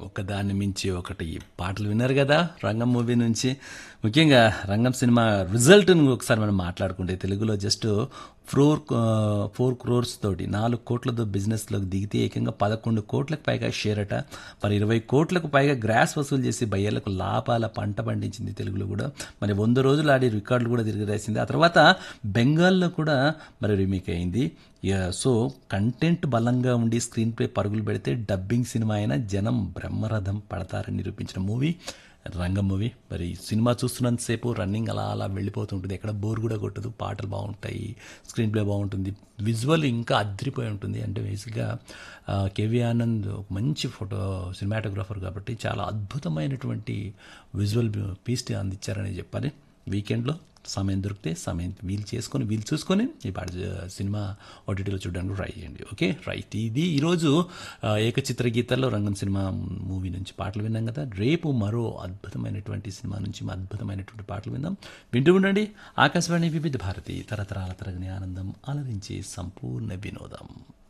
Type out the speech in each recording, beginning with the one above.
ఒకదాన్ని మించి ఒకటి పాటలు విన్నారు కదా రంగం మూవీ నుంచి ముఖ్యంగా రంగం సినిమా రిజల్ట్ను ఒకసారి మనం మాట్లాడుకుంటే తెలుగులో జస్ట్ ఫోర్ ఫోర్ క్రోర్స్ తోటి నాలుగు కోట్లతో బిజినెస్లోకి దిగితే ఏకంగా పదకొండు కోట్లకు పైగా షేర్ అట మరి ఇరవై కోట్లకు పైగా గ్రాస్ వసూలు చేసి బయ్యలకు లాభాల పంట పండించింది తెలుగులో కూడా మరి వంద రోజులు ఆడి రికార్డులు కూడా తిరిగిరేసింది ఆ తర్వాత బెంగాల్లో కూడా మరి రీమేక్ అయింది ఇక సో కంటెంట్ బలంగా ఉండి స్క్రీన్ ప్లే పరుగులు పెడితే డబ్బింగ్ సినిమా అయినా జనం బ్రహ్మరథం పడతారని నిరూపించిన మూవీ రంగం మూవీ మరి సినిమా చూస్తున్నంతసేపు రన్నింగ్ అలా అలా వెళ్ళిపోతుంటుంది ఎక్కడ బోర్ కూడా కొట్టదు పాటలు బాగుంటాయి స్క్రీన్ ప్లే బాగుంటుంది విజువల్ ఇంకా అద్రిపోయి ఉంటుంది అంటే బేసిక్గా కేవీ ఆనంద్ ఒక మంచి ఫోటో సినిమాటోగ్రాఫర్ కాబట్టి చాలా అద్భుతమైనటువంటి విజువల్ పీస్ అందించారని చెప్పాలి వీకెండ్లో సమయం దొరికితే సమయం వీలు చేసుకొని వీలు చూసుకొని ఈ పాట సినిమా ఓటీటీలో చూడడానికి ట్రై చేయండి ఓకే రైట్ ఇది ఈరోజు ఆ, ఏకచిత్ర గీతాల్లో రంగం సినిమా మూవీ నుంచి పాటలు విన్నాం కదా రేపు మరో అద్భుతమైనటువంటి సినిమా నుంచి అద్భుతమైనటువంటి పాటలు విందాం వింటూ ఉండండి ఆకాశవాణి వివిధ భారతి తరతరాల తరగని ఆనందం అలరించి సంపూర్ణ వినోదం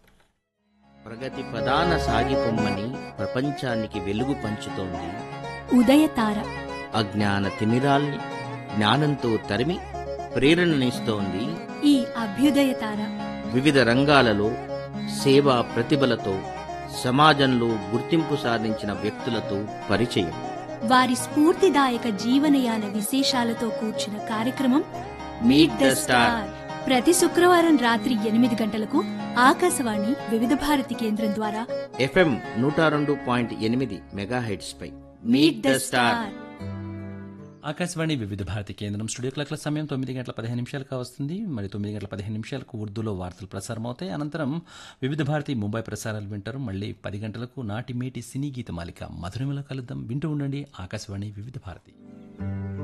ప్రగతి ప్రధాన సాగిపొమ్మని ప్రపంచానికి వెలుగు పంచుతోంది ఉదయతార అజ్ఞాన తిమిరాల్ని జ్ఞానంతో తరిమి ప్రేరణనిస్తోంది ఈ అభ్యుదయతార వివిధ రంగాలలో సేవా ప్రతిభలతో సమాజంలో గుర్తింపు సాధించిన వ్యక్తులతో పరిచయం వారి స్ఫూర్తిదాయక జీవనయాన విశేషాలతో కూర్చిన కార్యక్రమం మీట్ ద స్టార్ ప్రతి శుక్రవారం రాత్రి ఎనిమిది గంటలకు ఆకాశవాణి వివిధ భారతి కేంద్రం ద్వారా ఎఫ్ఎం నూట రెండు పాయింట్ ఎనిమిది మెగాహెడ్స్ పై meet the star Akashvani Vividh Bharati కేంద్రం స్టూడియో క్లాక్ల సమయం తొమ్మిది గంటల పదిహేను నిమిషాలకు వస్తుంది మరి తొమ్మిది గంటల పదిహేను నిమిషాలకు ఉర్దూలో వార్తలు ప్రసారం అవుతాయి అనంతరం వివిధ భారతి ముంబై ప్రసారాలు వింటారు మళ్ళీ పది గంటలకు నాటి మేటి సినీ గీత మాలిక మధురమిలో కలుద్దాం వింటూ ఉండండి ఆకాశవాణి వివిధ భారతి